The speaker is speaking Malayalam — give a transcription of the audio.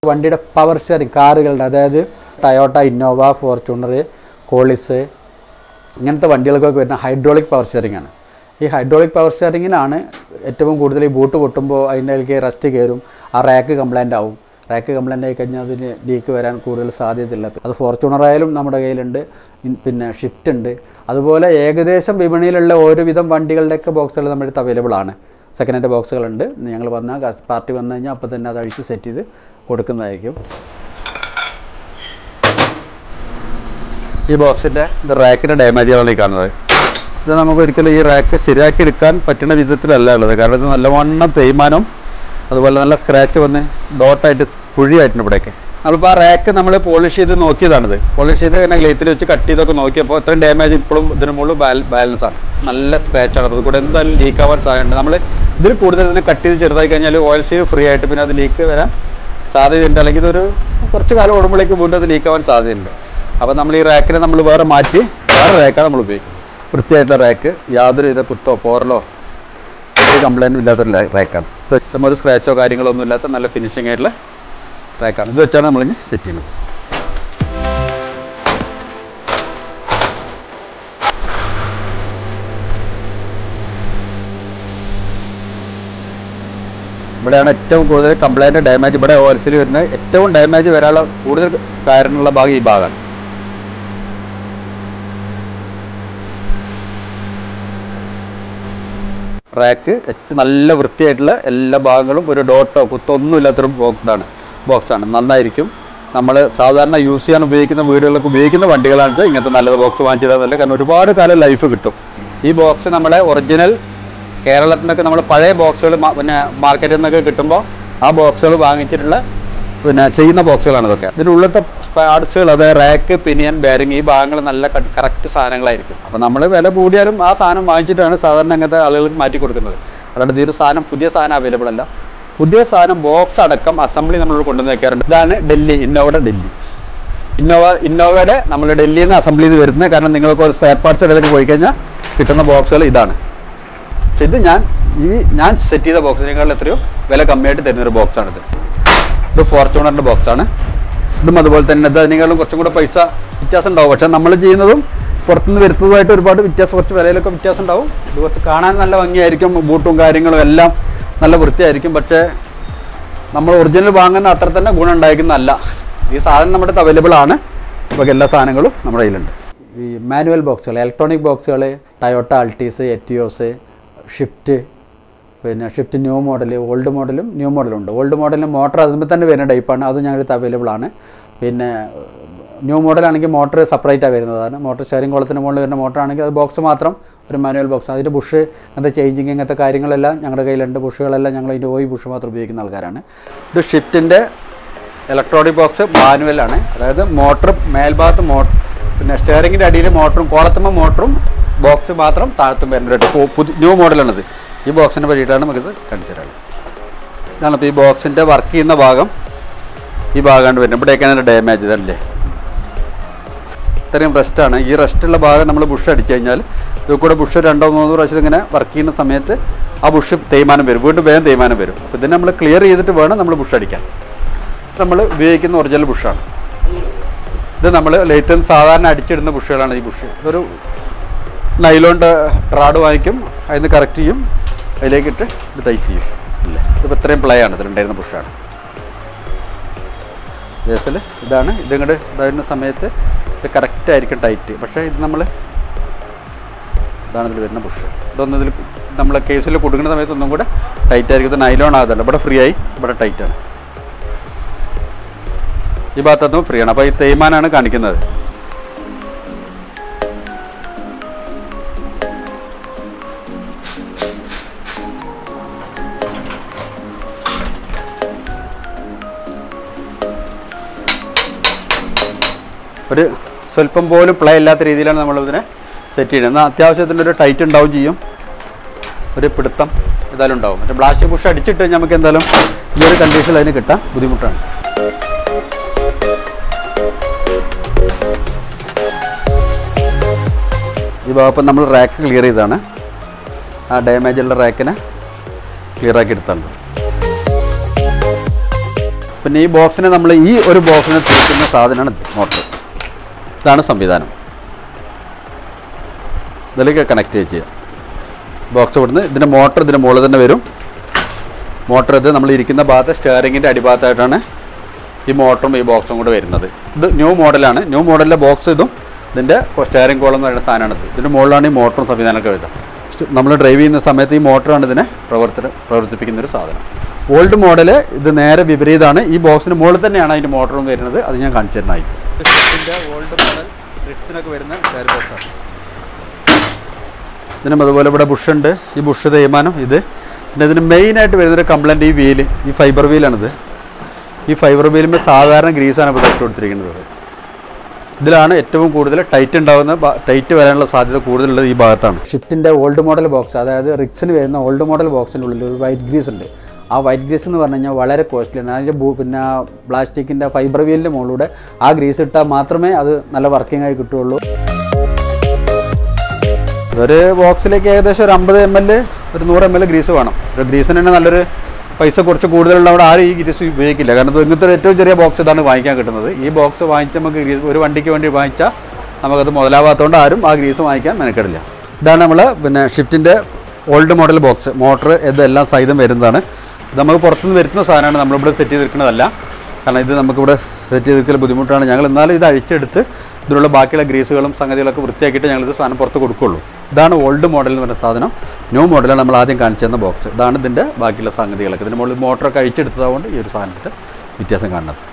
വണ്ടിയുടെ പവർ സ്റ്റിയറിംഗ് കാറുകളുടെ അതായത് ടയോട്ട ഇന്നോവ ഫോർച്യൂണർ കോളിസ് ഇങ്ങനത്തെ വണ്ടികൾക്കൊക്കെ വരുന്ന ഹൈഡ്രോളിക് പവർ സ്റ്റിയറിംഗ് ആണ് ഈ ഹൈഡ്രോളിക് പവർ സ്റ്റിയറിങ്ങിനാണ് ഏറ്റവും കൂടുതൽ ഈ ബൂട്ട് പൊട്ടുമ്പോൾ അതിൻ്റെ അതിലേക്ക് റസ്റ്റ് കയറും ആ റാക്ക് കംപ്ലൈൻ്റ് ആവും റാക്ക് കംപ്ലൈൻ്റ് ആയി കഴിഞ്ഞാൽ അതിന് ലീക്ക് വരാൻ കൂടുതൽ സാധ്യതയില്ല അത് ഫോർച്യൂണർ ആയാലും നമ്മുടെ കയ്യിലുണ്ട് ഇൻ- പിന്നെ ഷിഫ്റ്റ് ഉണ്ട് അതുപോലെ ഏകദേശം വിപണിയിലുള്ള ഒരുവിധം വണ്ടികളുടെയൊക്കെ ബോക്സുകൾ നമ്മുടെ അടുത്ത് അവൈലബിൾ ആണ് സെക്കൻഡ് ഹാൻഡ് ബോക്സുകളുണ്ട് ഞങ്ങൾ വന്നാൽ പാർട്ടി വന്നു കഴിഞ്ഞാൽ അപ്പോൾ തന്നെ അത് അഴിച്ച് സെറ്റ് ചെയ്ത് കൊടുക്കുന്നതായിരിക്കും ഈ ബോക്സിൻ്റെ ഇത് റാക്കിൻ്റെ ഡാമേജുകളാണ് ഈ കാണുന്നത് ഇത് നമുക്ക് ഒരിക്കലും ഈ റാക്ക് ശരിയാക്കി എടുക്കാൻ പറ്റുന്ന വിധത്തിലല്ല ഉള്ളത് കാരണം ഇത് നല്ലവണ്ണം തേയ്മാനം അതുപോലെ നല്ല സ്ക്രാച്ച് വന്ന് ഡോട്ടായിട്ട് കുഴിയായിട്ടുണ്ട് ഇവിടെയൊക്കെ നമ്മളിപ്പോൾ ആ റാക്ക് നമ്മൾ പോളിഷ് ചെയ്ത് നോക്കിയതാണിത് പോളിഷ് ചെയ്ത് ഇങ്ങനെ ഗ്ലേത്തിൽ വെച്ച് കട്ട് ചെയ്തൊക്കെ നോക്കിയപ്പോൾ ഇത്രയും ഡാമേജ് ഇപ്പോഴും ഇതിന് മുകളിൽ ബാലൻസ് ആണ് നല്ല സ്ക്രാച്ച് ആണ് അത് കൂടെ എന്തായാലും ലീക്ക് ആവാൻ സാധ്യതയുണ്ട് നമ്മൾ ഇതിൽ കൂടുതൽ ഇതിനെ കട്ട് ചെയ്ത് ചെറുതായി കഴിഞ്ഞാൽ ഓയിൽ സീവ് ഫ്രീ ആയിട്ട് പിന്നെ അത് ലീക്ക് വരാൻ സാധ്യതയുണ്ട് അല്ലെങ്കിൽ ഇതൊരു കുറച്ച് കാലം ഓടുമ്പോഴേക്ക് വീണ്ടും അത് ലീക്ക് ആവാൻ സാധ്യതയുണ്ട് അപ്പോൾ നമ്മൾ ഈ റാക്കിനെ നമ്മൾ വേറെ മാറ്റി വേറെ റാക്കാണ് നമ്മൾ ഉപയോഗിക്കും വൃത്തിയായിട്ടുള്ള റാക്ക് യാതൊരു വിധ കുത്തോ പോറലോ ഒരു കംപ്ലൈൻറ്റും ഇല്ലാത്തൊരു റാക്കാണ് വ്യക്തം ഒരു സ്ക്രാച്ചോ കാര്യങ്ങളോ ഒന്നും ഇല്ലാത്ത നല്ല ഫിനിഷിംഗ് ആയിട്ടുള്ള റാക്കാണ് ഇത് വെച്ചാണ് നമ്മളിനി സെറ്റ് ചെയ്യുന്നത് ഇവിടെയാണ് ഏറ്റവും കൂടുതൽ കംപ്ലൈൻറ്റ് ഡാമേജ് ഇവിടെ ഓൽസിൽ വരുന്ന ഏറ്റവും ഡാമേജ് വരാനുള്ള കൂടുതൽ കാരണമുള്ള ഭാഗം ഈ ഭാഗമാണ് റാക്ക് ഏറ്റവും നല്ല വൃത്തിയായിട്ടുള്ള എല്ലാ ഭാഗങ്ങളും ഒരു ഡോട്ടോ കുത്തോ ഒന്നും ഇല്ലാത്തൊരു ബോക്സാണ് ബോക്സാണ് നന്നായിരിക്കും നമ്മൾ സാധാരണ യൂസ് ചെയ്യാൻ ഉപയോഗിക്കുന്ന വീടുകളിലൊക്കെ ഉപയോഗിക്കുന്ന വണ്ടികളാണ് വെച്ചാൽ ഇങ്ങനത്തെ നല്ലത് ബോക്സ് വാങ്ങിച്ചത് നല്ല കാരണം ഒരുപാട് കാലം ലൈഫ് കിട്ടും ഈ ബോക്സ് നമ്മളെ ഒറിജിനൽ കേരളത്തിനൊക്കെ നമ്മൾ പഴയ ബോക്സുകൾ പിന്നെ മാർക്കറ്റിൽ നിന്നൊക്കെ കിട്ടുമ്പോൾ ആ ബോക്സുകൾ വാങ്ങിച്ചിട്ടുള്ള പിന്നെ ചെയ്യുന്ന ബോക്സുകളാണ് ഇതൊക്കെ ഇതിൻ്റെ ഉള്ളത്തെ പാർട്സുകൾ അതായത് റാക്ക് പിനിയൻ ബാരിങ് ഈ ഭാഗങ്ങൾ നല്ല കറക്റ്റ് സാധനങ്ങളായിരിക്കും അപ്പോൾ നമ്മൾ വില കൂടിയാലും ആ സാധനം വാങ്ങിച്ചിട്ടാണ് സാധാരണ അങ്ങനത്തെ ആളുകൾക്ക് മാറ്റി കൊടുക്കുന്നത് അല്ലാണ്ട് ഇതൊരു സാധനം പുതിയ സാധനം അവൈലബിൾ അല്ല പുതിയ സാധനം ബോക്സ് അടക്കം അസംബ്ലി നമ്മൾ കൊണ്ടുവന്ന് വെക്കാറുണ്ട് ഇതാണ് ഡൽഹി ഇന്നോവയുടെ ഡൽഹി ഇന്നോവ ഇന്നോവയുടെ നമ്മൾ ഡൽഹിയിൽ നിന്ന് അസംബിൾ ചെയ്ത് വരുന്നത് കാരണം നിങ്ങൾക്ക് ഒരു സ്പെയർ പാർട്സ് ഇടയിലേക്ക് പോയി കഴിഞ്ഞാൽ കിട്ടുന്ന ബോക്സുകൾ ഇതാണ് പക്ഷെ ഇത് ഞാൻ ഈ ഞാൻ സെറ്റ് ചെയ്ത ബോക്സിനേക്കാൾ എത്രയോ വില കമ്മിയായിട്ട് തരുന്നൊരു ബോക്സാണിത് ഇത് ഫോർച്യൂണറിൻ്റെ ബോക്സാണ് ഇതും അതുപോലെ തന്നെ ഇത് അതിനേക്കാളും കുറച്ചും കൂടെ പൈസ വ്യത്യാസം ഉണ്ടാവും പക്ഷെ നമ്മൾ ചെയ്യുന്നതും പുറത്തുനിന്ന് വരുന്നതുമായിട്ട് ഒരുപാട് വ്യത്യാസം കുറച്ച് വിലയിലൊക്കെ വ്യത്യാസം ഉണ്ടാവും ഇത് കുറച്ച് കാണാൻ നല്ല ഭംഗിയായിരിക്കും ബൂട്ടും കാര്യങ്ങളും എല്ലാം നല്ല വൃത്തിയായിരിക്കും പക്ഷേ നമ്മൾ ഒറിജിനൽ വാങ്ങുന്ന അത്ര തന്നെ ഗുണം ഉണ്ടായിരിക്കുന്നതല്ല ഈ സാധനം നമ്മുടെ അടുത്ത് അവൈലബിൾ ആണ് ഇപ്പോൾ എല്ലാ സാധനങ്ങളും നമ്മുടെ കയ്യിലുണ്ട് ഈ മാനുവൽ ബോക്സുകൾ ഇലക്ട്രോണിക് ബോക്സുകൾ ടയോട്ട അൾട്ടീസ് എറ്റിയോസ് ഷിഫ്റ്റ് പിന്നെ ഷിഫ്റ്റ് ന്യൂ മോഡൽ ഓൾഡ് മോഡലും ന്യൂ മോഡലും ഉണ്ട് ഓൾഡ് മോഡലിന് മോട്ടർ അതുമ്പോൾ തന്നെ വരുന്ന ടൈപ്പാണ് അത് ഞങ്ങളുടെ അവൈലബിൾ ആണ് പിന്നെ ന്യൂ മോഡലാണെങ്കിൽ മോട്ടർ സെപ്പറേറ്റാണ് വരുന്നതാണ് മോട്ടർ ഷെയറിംഗ് കുളത്തിന് മുകളിൽ വരുന്ന മോട്ടർ ആണെങ്കിൽ അത് ബോക്സ് മാത്രം ഒരു മാനുവൽ ബോക്സ് അതിൻ്റെ ബുഷ് അങ്ങനത്തെ ചേഞ്ചിങ് അങ്ങനത്തെ കാര്യങ്ങളെല്ലാം ഞങ്ങളുടെ കയ്യിലുണ്ട് ബുഷുകളെല്ലാം ഞങ്ങൾ അതിൻ്റെ ഓയി ബുഷ് മാത്രം ഉപയോഗിക്കുന്ന ആൾക്കാരാണ് ഇത് ഷിഫ്റ്റിൻ്റെ ഇലക്ട്രോണിക് ബോക്സ് മാനുവലാണ് അതായത് മോട്ടർ മേൽഭാഗത്ത് മോട്ടർ പിന്നെ സ്റ്റിയറിങ്ങിൻ്റെ അടിയിൽ മോട്ടറും കോളത്തുമ്പോൾ മോട്ടറും ബോക്സ് മാത്രം താഴത്തും വരുന്നുണ്ട് പുതിയ ന്യൂ മോഡലാണിത് ഈ ബോക്സിനെ പറ്റിയിട്ടാണ് നമുക്കിത് കാണിച്ചു തരാറ് ഇതാണ് ഇപ്പോൾ ഈ ബോക്സിൻ്റെ വർക്ക് ചെയ്യുന്ന ഭാഗം ഈ ഭാഗമാണ് വരുന്നത് ഇവിടെയൊക്കെയാണ് ഡാമേജ് ഇതല്ലേ ഇത്രയും റെസ്റ്റാണ് ഈ റെസ്റ്റുള്ള ഭാഗം നമ്മൾ ബുഷ് അടിച്ചു കഴിഞ്ഞാൽ ഇത് കൂടെ ബുഷ് രണ്ടോ മൂന്നോ പ്രാവശ്യം ഇങ്ങനെ വർക്ക് ചെയ്യുന്ന സമയത്ത് ആ ബുഷ് തേയ്മാനം വരും വീണ്ടും വേഗം തേയ്മാനം വരും അപ്പോൾ ഇതിനെ നമ്മൾ ക്ലിയർ ചെയ്തിട്ട് വേണം നമ്മൾ ബുഷ് അടിക്കാൻ നമ്മൾ ഉപയോഗിക്കുന്ന ഒറിജിനൽ ബുഷാണ് ഇത് നമ്മൾ ലേറ്റൻ സാധാരണ അടിച്ചിടുന്ന ബുഷുകളാണ് ഈ ബുഷ് ഇതൊരു നൈലോണ്ട് റാഡ് വാങ്ങിക്കും അതിന് കറക്റ്റ് ചെയ്യും അതിലേക്കിട്ട് ഇത് ടൈറ്റ് ചെയ്യും ഇല്ലേ ഇതിപ്പോൾ ഇത്രയും പ്ലേ ആണ് ഇതിലുണ്ടായിരുന്ന ബുഷാണ് ബേസിൽ ഇതാണ് ഇതിങ്ങോട്ട് ഇതായിരുന്ന സമയത്ത് ഇത് കറക്റ്റ് ആയിരിക്കും ടൈറ്റ് പക്ഷേ ഇത് നമ്മൾ ഇതാണ് ഇതിൽ വരുന്ന ബുഷ് ഇതൊന്നും ഇതിൽ നമ്മൾ കേസിൽ കൊടുക്കുന്ന സമയത്ത് ഒന്നും കൂടെ ടൈറ്റ് ആയിരിക്കും ഇത് നൈലോൺ ആകുന്നില്ല ഇവിടെ ഫ്രീ ആയി ഇവിടെ ടൈറ്റ് ആണ് ഈ ഭാഗത്തുനിന്നും ഫ്രീ ആണ് അപ്പോൾ ഈ തേയ്മാനാണ് കാണിക്കുന്നത് ഒരു സ്വല്പം പോലും പ്ലേ ഇല്ലാത്ത രീതിയിലാണ് നമ്മളിതിനെ സെറ്റ് ചെയ്യുന്നത് എന്നാൽ അത്യാവശ്യത്തിന് ഒരു ടൈറ്റ് ഉണ്ടാവും ചെയ്യും ഒരു പിടുത്തം എന്തായാലും ഉണ്ടാവും മറ്റേ ബ്ലാസ്റ്റ് പുഷ് അടിച്ചിട്ട് കഴിഞ്ഞാൽ നമുക്ക് എന്തായാലും ഈ ഒരു കണ്ടീഷനിൽ അതിന് കിട്ടാൻ ബുദ്ധിമുട്ടാണ് ഈ ഭാഗം നമ്മൾ റാക്ക് ക്ലിയർ ചെയ്താണ് ആ ഡാമേജ് ഉള്ള റാക്കിനെ ക്ലിയർ ആക്കി എടുത്താണ് പിന്നെ ഈ ബോക്സിനെ നമ്മൾ ഈ ഒരു ബോക്സിനെ തിരിക്കുന്ന സാധനമാണ് ഇത് മോട്ടർ ഇതാണ് സംവിധാനം ഇതിലേക്ക് കണക്ട് ചെയ്യുക ബോക്സ് ഇവിടുന്ന് ഇതിൻ്റെ മോട്ടർ ഇതിൻ്റെ മുകളിൽ തന്നെ വരും മോട്ടർ ഇത് നമ്മൾ ഇരിക്കുന്ന ഭാഗത്ത് സ്റ്റിയറിങ്ങിൻ്റെ അടിഭാഗത്തായിട്ടാണ് ഈ മോട്ടറും ഈ ബോക്സും കൂടെ വരുന്നത് ഇത് ന്യൂ മോഡലാണ് ന്യൂ മോഡലിലെ ബോക്സ് ഇതും ഇതിൻ്റെ സ്റ്റിയറിംഗ് കോളം എന്ന് പറയുന്ന സാധനമാണ് ഇത് ഇതിൻ്റെ മുകളിലാണ് ഈ മോട്ടറും സംവിധാനമൊക്കെ വരുന്നത് നമ്മൾ ഡ്രൈവ് ചെയ്യുന്ന സമയത്ത് ഈ മോട്ടറാണ് ഇതിനെ പ്രവർത്തന പ്രവർത്തിപ്പിക്കുന്ന ഒരു സാധനം ഓൾഡ് മോഡൽ ഇത് നേരെ വിപരീതമാണ് ഈ ബോക്സിന് മുകളിൽ തന്നെയാണ് അതിൻ്റെ മോട്ടറും വരുന്നത് അത് ഞാൻ കാണിച്ചു തരുന്നതായിരിക്കും ഓൾഡ് മോഡൽ ബ്രിക്സിനൊക്കെ വരുന്ന ഷെയർ ബോക്സാണ് ഇതിനും അതുപോലെ ഇവിടെ ബുഷ് ഉണ്ട് ഈ ബുഷ് തേയ്മാനം ഇത് പിന്നെ ഇതിന് മെയിനായിട്ട് വരുന്നൊരു കംപ്ലൈൻറ്റ് ഈ വീല് ഈ ഫൈബർ വീലാണിത് ഈ ഫൈബർ വീലുമ്പോൾ സാധാരണ ഗ്രീസാണ് ഇപ്പോൾ തൊട്ട് കൊടുത്തിരിക്കുന്നത് ഇതിലാണ് ഏറ്റവും കൂടുതൽ ടൈറ്റ് ഉണ്ടാകുന്ന ടൈറ്റ് വരാനുള്ള സാധ്യത കൂടുതലുള്ളത് ഈ ഭാഗത്താണ് ഷിഫ്റ്റിൻ്റെ ഓൾഡ് മോഡൽ ബോക്സ് അതായത് റിക്സിന് വരുന്ന ഓൾഡ് മോഡൽ ബോക്സിൻ്റെ ഉള്ളിൽ ഒരു വൈറ്റ് ഗ്രീസ് ഉണ്ട് ആ വൈറ്റ് ഗ്രീസ് എന്ന് പറഞ്ഞു കഴിഞ്ഞാൽ വളരെ കോസ്റ്റ്ലിയാണ് അതിൻ്റെ ഭൂ പിന്നെ പ്ലാസ്റ്റിക്കിൻ്റെ ഫൈബർ വീലിൻ്റെ മുകളിലൂടെ ആ ഗ്രീസ് ഇട്ടാൽ മാത്രമേ അത് നല്ല വർക്കിംഗ് ആയി കിട്ടുകയുള്ളൂ ഒരു ബോക്സിലേക്ക് ഏകദേശം ഒരു അമ്പത് എം എൽ ഒരു നൂറ് എം എൽ ഗ്രീസ് വേണം ഒരു ഗ്രീസിന് തന്നെ നല്ലൊരു പൈസ കുറച്ച് കൂടുതലുള്ളവിടെ ആരും ഈ ഗ്രീസ് ഉപയോഗിക്കില്ല കാരണം ഇത് ഇങ്ങനത്തെ ഒരു ഏറ്റവും ചെറിയ ബോക്സ് ഇതാണ് വാങ്ങിക്കാൻ കിട്ടുന്നത് ഈ ബോക്സ് വാങ്ങിച്ച് നമുക്ക് ഗ്രീസ് ഒരു വണ്ടിക്ക് വേണ്ടി വാങ്ങിച്ചാൽ നമുക്കത് മുതലാവാത്തതുകൊണ്ട് ആരും ആ ഗ്രീസ് വാങ്ങിക്കാൻ മെനക്കെടില്ല ഇതാണ് നമ്മൾ പിന്നെ ഷിഫ്റ്റിൻ്റെ ഓൾഡ് മോഡൽ ബോക്സ് മോട്ടർ ഇതെല്ലാം സഹിതം വരുന്നതാണ് ഇത് നമുക്ക് പുറത്തുനിന്ന് വരുത്തുന്ന സാധനമാണ് നമ്മളിവിടെ സെറ്റ് ചെയ്തിരിക്കുന്നതല്ല കാരണം ഇത് നമുക്കിവിടെ സെറ്റ് ചെയ്തിരിക്കൽ ബുദ്ധിമുട്ടാണ് ഞങ്ങൾ എന്നാലും ഇത് അഴിച്ചെടുത്ത് ഇതിലുള്ള ബാക്കിയുള്ള ഗ്രീസുകളും സംഗതികളൊക്കെ വൃത്തിയാക്കിയിട്ട് ഞങ്ങളിത് സാധനം പുറത്ത് കൊടുക്കുള്ളൂ ഇതാണ് ഓൾഡ് മോഡൽ എന്ന് പറയുന്ന സാധനം ന്യൂ മോഡലാണ് നമ്മൾ ആദ്യം കാണിച്ചു തന്ന ബോക്സ് ഇതാണ് ഇതിൻ്റെ ബാക്കിയുള്ള സംഗതികളൊക്കെ ഇതിൻ്റെ മുകളിൽ മോട്ടറൊക്കെ അഴിച്ചെടുത്തതുകൊണ്ട് ഈ ഒരു സാധനത്തിൻ്റെ വ്യത്യാസം കാണുന്നത്